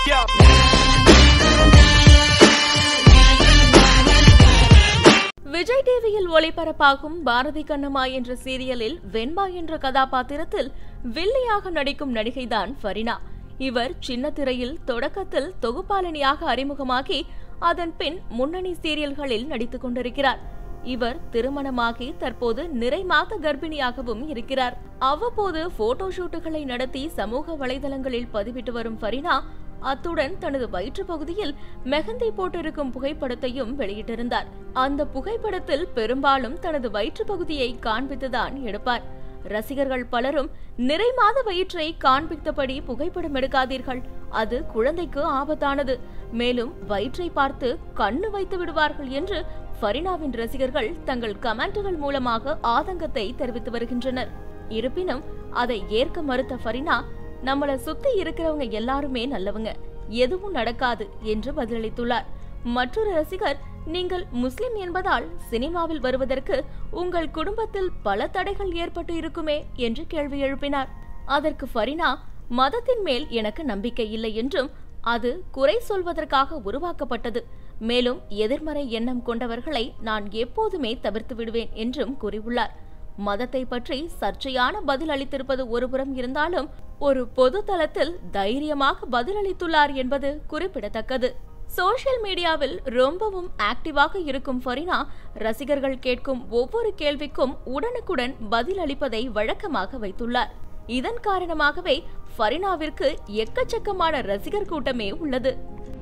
விஜய் டிவியில் ஒளிபரப்பாகும் பாரதி கண்ணம்மா என்ற சீரியலில் வெண்பா என்ற கதாபாத்திரத்தில் வில்லியாக நடிக்கும் நடிகைதான் ஃபரினா இவர் சின்ன திரையில் தொடக்கத்தில் தொகுப்பாளினியாக அறிமுகமாகி அதன் பின் முன்னணி சீரியல்களில் நடித்துக் கொண்டிருக்கிறார் இவர் திருமணமாகி தற்போது நிறை மாத கர்ப்பிணியாகவும் இருக்கிறார் அவ்வப்போது போட்டோ ஷூட்டுகளை நடத்தி சமூக வலைதளங்களில் பதிவிட்டு வரும் ஃபரினா அத்துடன் தனது வயிற்று பகுதியில் மெஹந்தி போட்டிருக்கும் புகைப்படத்தையும் வெளியிட்டிருந்தார் அந்த புகைப்படத்தில் பெரும்பாலும் தனது வயிற்று பகுதியை காண்பித்துதான் எடுப்பார் ரசிகர்கள் பலரும் நிறை மாத வயிற்றை காண்பித்தபடி புகைப்படம் எடுக்காதீர்கள் அது குழந்தைக்கு ஆபத்தானது மேலும் வயிற்றை பார்த்து கண்ணு வைத்து விடுவார்கள் என்று ஃபரினாவின் ரசிகர்கள் தங்கள் கமெண்ட்டுகள் மூலமாக ஆதங்கத்தை தெரிவித்து வருகின்றனர் இருப்பினும் அதை ஏற்க மறுத்த ஃபரினா நம்மள சுத்தி இருக்கிறவங்க எல்லாருமே நல்லவங்க எதுவும் நடக்காது என்று பதிலளித்துள்ளார் மற்றொரு ரசிகர் நீங்கள் முஸ்லிம் என்பதால் சினிமாவில் வருவதற்கு உங்கள் குடும்பத்தில் பல தடைகள் ஏற்பட்டு இருக்குமே என்று கேள்வி எழுப்பினார் அதற்கு ஃபரினா மதத்தின் மேல் எனக்கு நம்பிக்கை இல்லை என்றும் அது குறை சொல்வதற்காக உருவாக்கப்பட்டது மேலும் எதிர்மறை எண்ணம் கொண்டவர்களை நான் எப்போதுமே தவிர்த்து விடுவேன் என்றும் கூறியுள்ளார் மதத்தை பற்றி சர்ச்சையான பதில் அளித்திருப்பது ஒருபுறம் இருந்தாலும் ஒரு பொது தளத்தில் தைரியமாக பதிலளித்துள்ளார் என்பது குறிப்பிடத்தக்கது சோஷியல் மீடியாவில் ரொம்பவும் ஆக்டிவாக இருக்கும் ஃபரினா ரசிகர்கள் கேட்கும் ஒவ்வொரு கேள்விக்கும் உடனுக்குடன் பதில் அளிப்பதை வழக்கமாக வைத்துள்ளார் இதன் காரணமாகவே ஃபரினாவிற்கு எக்கச்சக்கமான ரசிகர் கூட்டமே உள்ளது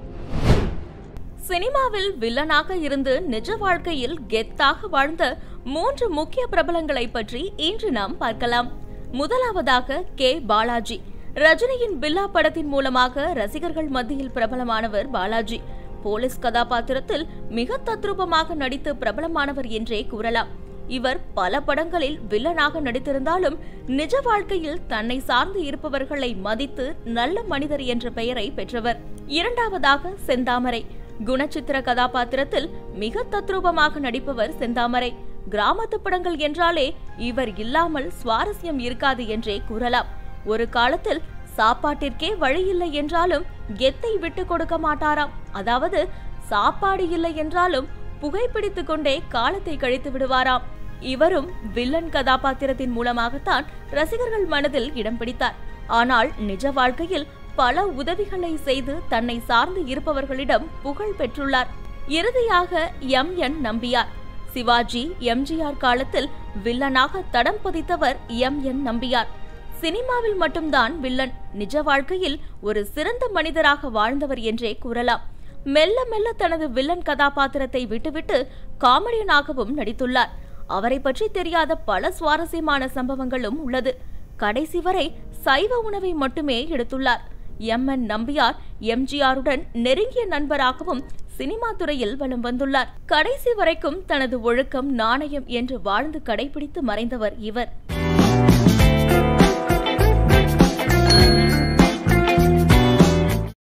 சினிமாவில் வில்லனாக இருந்து நிஜ வாழ்க்கையில் கெத்தாக வாழ்ந்த மூன்று முக்கிய பிரபலங்களை பற்றி இன்று நாம் பார்க்கலாம் முதலாவதாக கே பாலாஜி ரஜினியின் பில்லா படத்தின் மூலமாக ரசிகர்கள் மத்தியில் பிரபலமானவர் பாலாஜி போலீஸ் கதாபாத்திரத்தில் மிக தத்ரூபமாக நடித்து பிரபலமானவர் என்றே கூறலாம் இவர் பல படங்களில் வில்லனாக நடித்திருந்தாலும் நிஜ வாழ்க்கையில் தன்னை சார்ந்து இருப்பவர்களை மதித்து நல்ல மனிதர் என்ற பெயரை பெற்றவர் இரண்டாவதாக செந்தாமரை குணச்சித்திர கதாபாத்திரத்தில் மிக தத்ரூபமாக நடிப்பவர் செந்தாமரை கிராமத்து படங்கள் என்றாலே இவர் இல்லாமல் சுவாரஸ்யம் இருக்காது என்றே கூறலாம் ஒரு காலத்தில் சாப்பாட்டிற்கே வழி இல்லை என்றாலும் கெத்தை விட்டு கொடுக்க மாட்டாராம் அதாவது சாப்பாடு இல்லை என்றாலும் புகைப்பிடித்துக் கொண்டே காலத்தை கழித்து விடுவாராம் இவரும் வில்லன் கதாபாத்திரத்தின் மூலமாகத்தான் ரசிகர்கள் மனதில் இடம் பிடித்தார் ஆனால் நிஜ வாழ்க்கையில் பல உதவிகளை செய்து தன்னை சார்ந்து இருப்பவர்களிடம் புகழ் பெற்றுள்ளார் இறுதியாக M N Nambiar Sivaji MGR காலத்தில் வில்லனாக தடம் பதித்தவர் எம் என் நம்பியார் சினிமாவில் மட்டும்தான் வில்லன் நிஜ வாழ்க்கையில் ஒரு சிறந்த மனிதராக வாழ்ந்தவர் என்றே கூறலாம் மெல்ல மெல்ல தனது வில்லன் கதாபாத்திரத்தை விட்டுவிட்டு காமெடியனாகவும் நடித்துள்ளார் அவரை பற்றி தெரியாத பல சுவாரஸ்யமான சம்பவங்களும் உள்ளது கடைசி வரை சைவ உணவை மட்டுமே எடுத்துள்ளார் எம் என் நம்பியார் எம்ஜிஆருடன் நெருங்கிய நண்பராகவும் சினிமா துறையில் வலம் வந்துள்ளார் கடைசி வரைக்கும் தனது ஒழுக்கம் நாணயம் என்று வாழ்ந்து கடைபிடித்து மறைந்தவர் இவர்